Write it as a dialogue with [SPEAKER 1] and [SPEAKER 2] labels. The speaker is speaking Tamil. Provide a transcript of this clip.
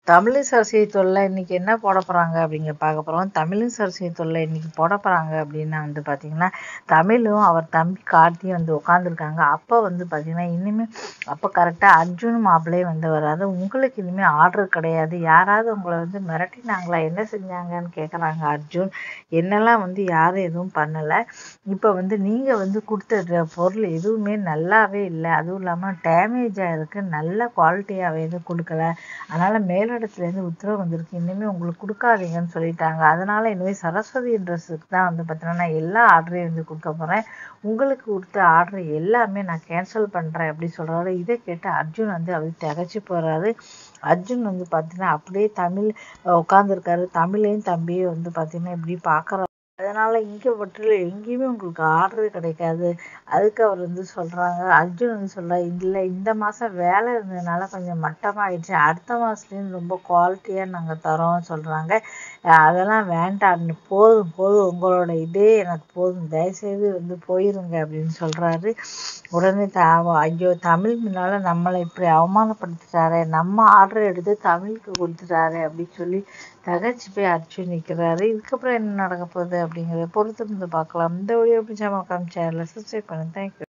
[SPEAKER 1] தமிழிசை தொல்லை இன்னைக்கு என்ன போட போகிறாங்க அப்படிங்க பார்க்க போகிறோம் தமிழிசை தொல்லை இன்னைக்கு போட போகிறாங்க அப்படின்னா வந்து பார்த்திங்கன்னா தமிழும் அவர் தம்பி கார்த்தியும் வந்து உட்காந்துருக்காங்க அப்போ வந்து பார்த்திங்கன்னா இனிமேல் அப்போ கரெக்டாக அர்ஜுன் மாப்பிள்ளையே வந்து வராது உங்களுக்கு இனிமேல் ஆர்டர் கிடையாது யாராவது உங்களை வந்து மிரட்டினாங்களா என்ன செஞ்சாங்கன்னு கேட்குறாங்க அர்ஜுன் என்னெல்லாம் வந்து யாரும் எதுவும் பண்ணலை இப்போ வந்து நீங்கள் வந்து கொடுத்த பொருள் எதுவுமே நல்லாவே இல்லை அதுவும் இல்லாமல் டேமேஜாக இருக்குது நல்ல குவாலிட்டியாகவே எதுவும் கொடுக்கல அதனால் மேலிடத்துலேருந்து உத்தரவு வந்திருக்கு இனிமேல் உங்களுக்கு கொடுக்காதீங்கன்னு சொல்லிட்டாங்க அதனால் இனிமேல் சரஸ்வதி ட்ரெஸ்ஸுக்கு தான் வந்து பார்த்தீங்கன்னா நான் எல்லா ஆர்டரையும் வந்து கொடுக்க போகிறேன் உங்களுக்கு கொடுத்த ஆர்டர் எல்லாமே நான் கேன்சல் பண்ணுறேன் அப்படி சொல்கிறாரு இதை கேட்டு அர்ஜுன் வந்து அப்படி திகச்சு போகிறாரு அர்ஜுன் வந்து பார்த்தீங்கன்னா அப்படியே தமிழ் உட்காந்துருக்காரு தமிழையும் தம்பியும் வந்து பார்த்தீங்கன்னா இப்படி பார்க்குற அதனால் இங்கே மட்டும் எங்கேயுமே உங்களுக்கு ஆர்டரு கிடைக்காது அதுக்கு அவர் வந்து சொல்கிறாங்க அர்ஜுன் வந்து சொல்கிறார் இல்லை இந்த மாதம் வேலை இருந்ததுனால கொஞ்சம் மட்டமாகிடுச்சு அடுத்த மாதத்துலேருந்து ரொம்ப குவாலிட்டியாக நாங்கள் தரோம் சொல்கிறாங்க அதெல்லாம் வேண்டாம் போதும் போதும் உங்களோட இதே எனக்கு போதும் தயவுசெய்து வந்து போயிருங்க அப்படின்னு சொல்கிறாரு உடனே த ஐயோ தமிழ் முன்னால் நம்மளை இப்படி அவமானப்படுத்திட்டாரே நம்ம ஆர்டர் எடுத்து தமிழுக்கு கொடுத்துட்டாரு அப்படின்னு சொல்லி தகச்சு போய் அடிச்சு நிற்கிறாரு இதுக்கப்புறம் என்ன நடக்க போகுது அப்படிங்கிறத பொறுத்து இருந்து பார்க்கலாம் இந்த வீடியோ பிடிச்சா மறக்காம சேனலை சப்ஸ்கிரைப் பண்ணுங்க தேங்க்யூ